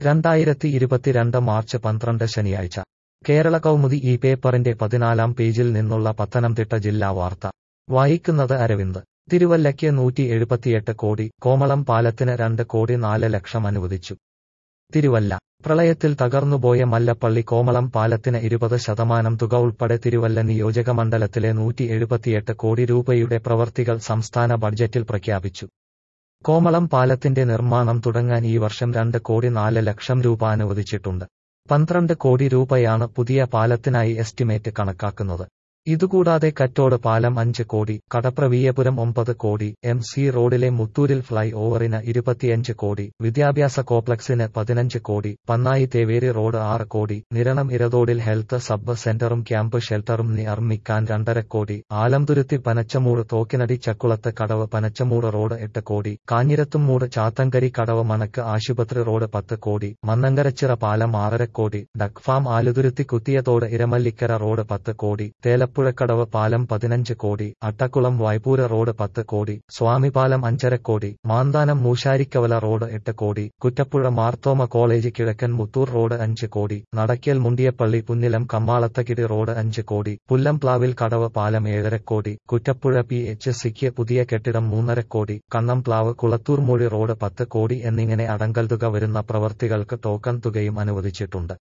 രണ്ടായിരത്തി ഇരുപത്തിരണ്ട് മാർച്ച് പന്ത്രണ്ട് ശനിയാഴ്ച കേരള കൗമുദി ഈ പേപ്പറിന്റെ പതിനാലാം പേജിൽ നിന്നുള്ള പത്തനംതിട്ട ജില്ലാ വാർത്ത വായിക്കുന്നത് അരവിന്ദ് തിരുവല്ലയ്ക്ക് നൂറ്റി എഴുപത്തിയെട്ട് കോടി കോമളം പാലത്തിന് രണ്ട് കോടി നാല് ലക്ഷം അനുവദിച്ചു തിരുവല്ല പ്രളയത്തിൽ തകർന്നുപോയ മല്ലപ്പള്ളി കോമളം പാലത്തിന് ഇരുപത് ശതമാനം തുക ഉൾപ്പെടെ തിരുവല്ല നിയോജക മണ്ഡലത്തിലെ നൂറ്റി എഴുപത്തിയെട്ട് കോടി രൂപയുടെ പ്രവർത്തികൾ സംസ്ഥാന ബഡ്ജറ്റിൽ പ്രഖ്യാപിച്ചു കോമളം പാലത്തിന്റെ നിർമ്മാണം തുടങ്ങാൻ ഈ വർഷം രണ്ട് കോടി നാല് ലക്ഷം രൂപ അനുവദിച്ചിട്ടുണ്ട് പന്ത്രണ്ട് കോടി രൂപയാണ് പുതിയ പാലത്തിനായി എസ്റ്റിമേറ്റ് കണക്കാക്കുന്നത് ഇതുകൂടാതെ കറ്റോട് പാലം അഞ്ച് കോടി കടപ്രവീയപുരം ഒമ്പത് കോടി എം സി റോഡിലെ മുത്തൂരിൽ ഫ്ലൈ ഓവറിന് ഇരുപത്തിയഞ്ച് കോടി വിദ്യാഭ്യാസ കോംപ്ലക്സിന് പതിനഞ്ച് കോടി പന്നായി തേവേരി റോഡ് ആറ് കോടി നിരണം ഇരതോടിൽ ഹെൽത്ത് സബ് സെന്ററും ക്യാമ്പ് ഷെൽട്ടറും നിർമ്മിക്കാൻ രണ്ടര കോടി ആലംതുരുത്തി പനച്ചമൂട് തോക്കിനടി ചക്കുളത്ത് കടവ് പനച്ചമൂട് റോഡ് എട്ട് കോടി കാഞ്ഞിരത്തുംമൂട് ചാത്തങ്കരി കടവ് മണക്ക് ആശുപത്രി റോഡ് പത്ത് കോടി മന്നങ്കരച്ചിറ പാലം ആറര crore duck farm Aluthuruthy Kuthiyathodu Iramallikkara road പത്ത് കോടി തേല ആലപ്പുഴക്കടവ് പാലം പതിനഞ്ച് കോടി അട്ടക്കുളം വായ്പൂര റോഡ് പത്ത് കോടി സ്വാമിപാലം അഞ്ചര കോടി മാന്താനം മൂശാരിക്കവല റോഡ് എട്ട് കോടി കുറ്റപ്പുഴ മാർത്തോമ കോളേജ് കിഴക്കൻ മുത്തൂർ റോഡ് അഞ്ച് കോടി നടക്കൽ മുണ്ടിയപ്പള്ളി പുന്നിലം കമ്മാളത്തകിടി റോഡ് അഞ്ച് കോടി പുല്ലംപ്ലാവിൽ കടവ് പാലം ഏഴര കോടി കുറ്റപ്പുഴ പി എച്ച് സിക്ക് പുതിയ കെട്ടിടം മൂന്നര കോടി കണ്ണംപ്ലാവ് കുളത്തൂർമൂഴി റോഡ് പത്ത് കോടി എന്നിങ്ങനെ അടങ്കൽ തുക വരുന്ന പ്രവർത്തികൾക്ക് ടോക്കൺ തുകയും അനുവദിച്ചിട്ടുണ്ട്